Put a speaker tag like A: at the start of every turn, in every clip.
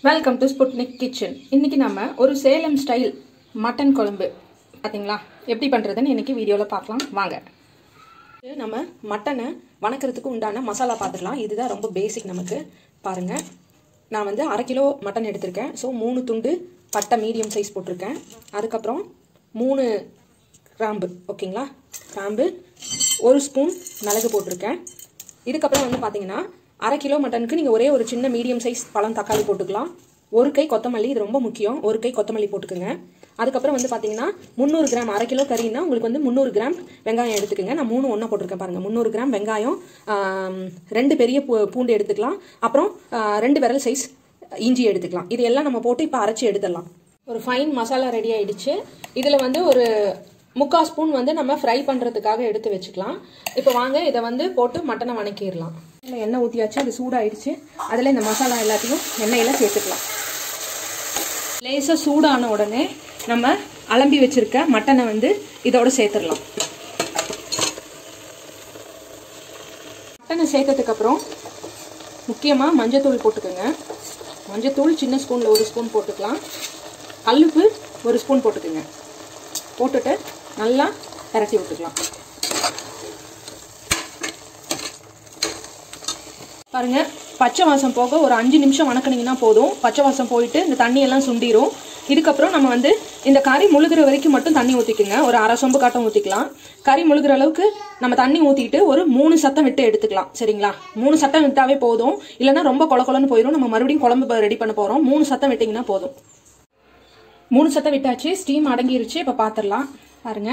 A: welcome to Sputnik kitchen இன்னைக்கு நம்ம ஒரு சேலம் ஸ்டைல் மட்டன் குழம்பு பார்த்தீங்களா எப்படி பண்ணுறதுன்னு இன்னைக்கு வீடியோவில் பார்க்கலாம் வாங்க நம்ம மட்டனை வணக்கிறதுக்கு உண்டான மசாலா பார்த்துக்கலாம் இதுதான் ரொம்ப பேசிக் நமக்கு பாருங்கள் நான் வந்து அரை கிலோ மட்டன் எடுத்திருக்கேன் ஸோ மூணு துண்டு பட்டை மீடியம் சைஸ் போட்டிருக்கேன் அதுக்கப்புறம் மூணு கிராம்பு ஓகேங்களா கிராம்பு ஒரு ஸ்பூன் மிளகு போட்டிருக்கேன் இதுக்கப்புறம் வந்து பார்த்தீங்கன்னா அரை கிலோ மட்டனுக்கு நீங்கள் ஒரே ஒரு சின்ன மீடியம் சைஸ் பழம் தக்காளி போட்டுக்கலாம் ஒரு கை கொத்தமல்லி இது ரொம்ப முக்கியம் ஒரு கை கொத்தமல்லி போட்டுக்கோங்க அதுக்கப்புறம் வந்து பார்த்தீங்கன்னா முந்நூறு கிராம் அரை கிலோ கறின்னா உங்களுக்கு வந்து முந்நூறு கிராம் வெங்காயம் எடுத்துக்கோங்க நான் மூணு ஒன்றா போட்டிருக்கேன் பாருங்கள் முந்நூறு கிராம் வெங்காயம் ஆம், ரெண்டு பெரிய பூ- பூண்டு எடுத்துக்கலாம் அப்புறம் ஆ, ரெண்டு விரல் சைஸ் இஞ்சி எடுத்துக்கலாம் இது எல்லாம் நம்ம போட்டு இப்போ அரைச்சி எடுத்துடலாம் ஒரு ஃபைன் மசாலா ரெடி ஆயிடுச்சு இதில் வந்து ஒரு முக்கால் ஸ்பூன் வந்து நம்ம ஃப்ரை பண்ணுறதுக்காக எடுத்து வச்சுக்கலாம் இப்போ வாங்க இதை வந்து போட்டு மட்டனை வணக்கிடலாம் இல்லை எண்ணெய் ஊற்றியாச்சு அது சூடாயிடுச்சு அதில் இந்த மசாலா எல்லாத்தையும் எண்ணெயில் சேர்த்துக்கலாம் லேசாக சூடான உடனே நம்ம அலம்பி வச்சிருக்க மட்டனை வந்து இதோட சேர்த்துடலாம் மட்டனை சேர்த்ததுக்கப்புறம் முக்கியமாக மஞ்சத்தூள் போட்டுக்கோங்க மஞ்சத்தூள் சின்ன ஸ்பூனில் ஒரு ஸ்பூன் போட்டுக்கலாம் கல்லுப்பு ஒரு ஸ்பூன் போட்டுக்கோங்க போட்டுட்டு நல்லா பரட்டி விட்டுக்கலாம் பாருங்க பச்சை வாசம் போக ஒரு அஞ்சு நிமிஷம் வணக்குனீங்கன்னா போதும் பச்சை வாசம் போயிட்டு இந்த தண்ணியெல்லாம் சுண்டிரும் இதுக்கப்புறம் நம்ம வந்து இந்த கறி முழுகிற வரைக்கும் மட்டும் தண்ணி ஊற்றிக்குங்க ஒரு அரை சொம்பு காட்டம் ஊற்றிக்கலாம் கறி முழுகிற அளவுக்கு நம்ம தண்ணி ஊற்றிட்டு ஒரு மூணு சத்தம் விட்டு எடுத்துக்கலாம் சரிங்களா மூணு சத்தம் விட்டாவே போதும் இல்லைன்னா ரொம்ப கொல கொலன்னு போயிடும் நம்ம மறுபடியும் குழம்பு ரெடி பண்ண போகிறோம் மூணு சத்தம் விட்டிங்கன்னா போதும் மூணு சத்தம் விட்டாச்சு ஸ்டீம் அடங்கிருச்சு இப்போ பார்த்துடலாம் பாருங்க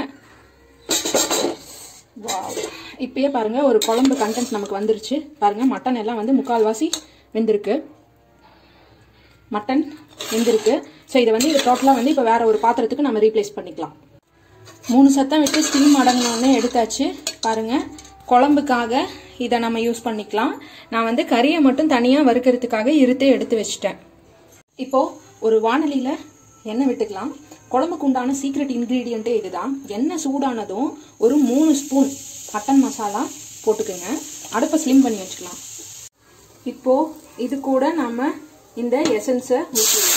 A: வாவ் இப்பயே பாருங்க ஒரு குழம்பு கண்டென்ட் நமக்கு வந்துருச்சு பாருங்க மட்டன் எல்லாம் வந்து முக்கால்வாசி வெந்திருக்கு மட்டன் வெந்திருக்கு ஸோ இதை வந்து இது டோட்டலாக வந்து இப்போ வேற ஒரு பாத்திரத்துக்கு நம்ம ரீப்ளேஸ் பண்ணிக்கலாம் மூணு சத்தம் விட்டு ஸ்டீம் அடங்கினோடனே எடுத்தாச்சு பாருங்க குழம்புக்காக இதை நம்ம யூஸ் பண்ணிக்கலாம் நான் வந்து கறியை மட்டும் தனியாக வறுக்கிறதுக்காக இருத்தே எடுத்து வச்சிட்டேன் இப்போ ஒரு வானலியில் எண்ணெய் விட்டுக்கலாம் குழம்புக்கு உண்டான சீக்ரெட் இன்க்ரீடியண்ட்டே இதுதான் எண்ணெய் சூடானதும் ஒரு மூணு ஸ்பூன் மட்டன் மசாலா போட்டுக்கோங்க அடுப்பை ஸ்லிம் பண்ணி வச்சுக்கலாம் இப்போ இது கூட நம்ம இந்த எசன்ஸை ஊற்றிடலாம்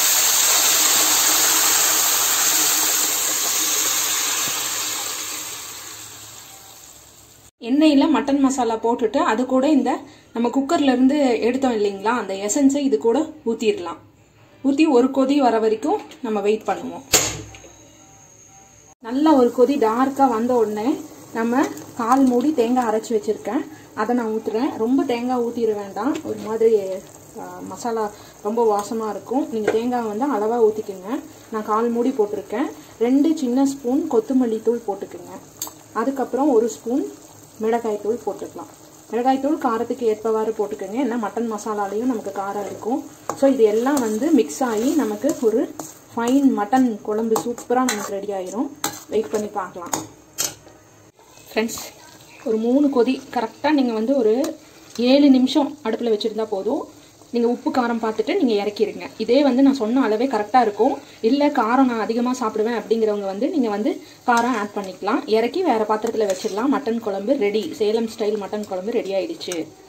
A: எண்ணெயில் மட்டன் மசாலா போட்டுட்டு அது கூட இந்த நம்ம குக்கர்ல இருந்து எடுத்தோம் இல்லைங்களா அந்த எசன்ஸை இது கூட ஊற்றிடலாம் ஊற்றி ஒரு கொதி வர வரைக்கும் நம்ம வெயிட் பண்ணுவோம் நல்லா ஒரு கொதி டார்க்காக வந்த உடனே நம்ம கால் மூடி தேங்காய் அரைச்சி வச்சுருக்கேன் அதை நான் ஊற்றுறேன் ரொம்ப தேங்காய் ஊற்றிட வேண்டாம் ஒரு மாதிரி ஆ, மசாலா ரொம்ப வாசமாக இருக்கும் நீங்கள் தேங்காய் வந்து அளவாக ஊற்றிக்கோங்க நான் கால் மூடி போட்டிருக்கேன் ரெண்டு சின்ன ஸ்பூன் கொத்தமல்லி தூள் போட்டுக்கோங்க அதுக்கப்புறம் ஒரு ஸ்பூன் மிளகாய் தூள் போட்டுக்கலாம் மிளகாய் தூள் காரத்துக்கு ஏற்பவாறு போட்டுக்கோங்க ஏன்னா மட்டன் மசாலாலையும் நமக்கு காரம் இருக்கும் ஸோ இது எல்லாம் வந்து மிக்ஸ் ஆகி நமக்கு ஒரு ஃபைன் மட்டன் குழம்பு சூப்பராக நமக்கு ரெடி ஆயிரும் வெயிட் பண்ணி பார்க்கலாம் ஃப்ரெண்ட்ஸ் ஒரு மூணு கொதி கரெக்டாக நீங்கள் வந்து ஒரு ஏழு நிமிஷம் அடுப்பில் வச்சுருந்தா போதும் நீங்கள் உப்பு காரம் பார்த்துட்டு நீங்கள் இறக்கிடுங்க இதே வந்து நான் சொன்ன அளவே கரெக்டாக இருக்கும் இல்லை காரம் நான் அதிகமாக சாப்பிடுவேன் அப்படிங்கிறவங்க வந்து நீங்கள் வந்து காரம் ஆட் பண்ணிக்கலாம் இறக்கி வேறு பாத்திரத்தில் வச்சிடலாம் மட்டன் குழம்பு ரெடி சேலம் ஸ்டைல் மட்டன் குழம்பு ரெடி ஆயிடுச்சு